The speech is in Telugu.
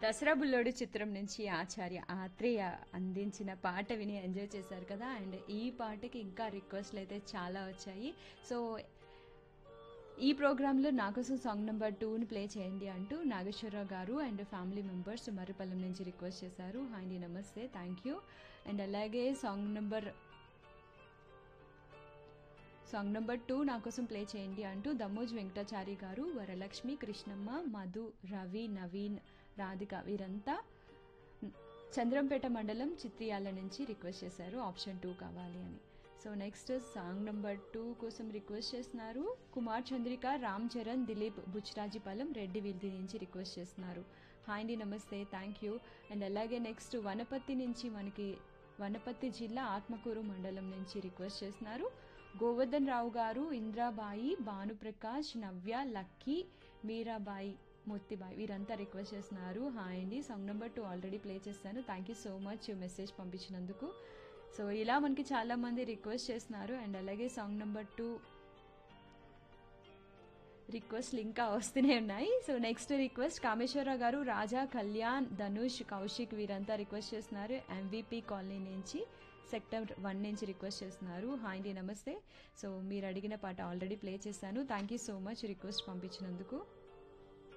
దసరా బుల్లోడు చిత్రం నుంచి ఆచార్య ఆత్రేయ అందించిన పాట విని ఎంజాయ్ చేశారు కదా అండ్ ఈ పాటకి ఇంకా రిక్వెస్ట్లు అయితే చాలా వచ్చాయి సో ఈ ప్రోగ్రాంలో నా కోసం సాంగ్ నెంబర్ టూని ప్లే చేయండి అంటూ నాగేశ్వరరావు గారు అండ్ ఫ్యామిలీ మెంబర్స్ మర్రిపల్లం నుంచి రిక్వెస్ట్ చేశారు హాయ్ నమస్తే థ్యాంక్ యూ అండ్ అలాగే song number song number two నా కోసం ప్లే చేయండి అంటూ దమ్మోజ్ వెంకటాచారి గారు వరలక్ష్మి కృష్ణమ్మ మధు రవి నవీన్ రాధిక వీరంతా చంద్రంపేట మండలం చిత్రియాల నుంచి రిక్వెస్ట్ చేశారు ఆప్షన్ టూ కావాలి అని so next song number two కోసం రిక్వెస్ట్ చేస్తున్నారు కుమార్ చంద్రిక రామ్ చరణ్ దిలీప్ బుచ్చిరాజీపాలెం రెడ్డి వీల్ది నుంచి రిక్వెస్ట్ చేస్తున్నారు హాయ్ అండి నమస్తే థ్యాంక్ యూ అండ్ అలాగే నెక్స్ట్ వనపత్తి నుంచి మనకి వనపత్తి జిల్లా ఆత్మకూరు మండలం నుంచి రిక్వెస్ట్ చేస్తున్నారు గోవర్ధన్ రావు గారు ఇంద్రాబాయి భానుప్రకాష్ నవ్య లక్కీ మీరాబాయి మొత్తిబాయి వీరంతా రిక్వెస్ట్ చేస్తున్నారు హాయ్ అండి song number two already play చేస్తాను thank you so much message పంపించినందుకు సో ఇలా మనకి చాలా మంది రిక్వెస్ట్ చేస్తున్నారు అండ్ అలాగే సాంగ్ నెంబర్ టూ రిక్వెస్ట్లు ఇంకా వస్తూనే ఉన్నాయి సో నెక్స్ట్ రిక్వెస్ట్ కామేశ్వరరావు గారు రాజా కళ్యాణ్ ధనుష్ కౌశిక్ వీరంతా రిక్వెస్ట్ చేస్తున్నారు ఎంవిపి కాలనీ నుంచి సెక్టర్ వన్ నుంచి రిక్వెస్ట్ చేస్తున్నారు హాయ్ అండి నమస్తే సో మీరు అడిగిన పాట ఆల్రెడీ ప్లే చేశాను thank you so much request పంపించినందుకు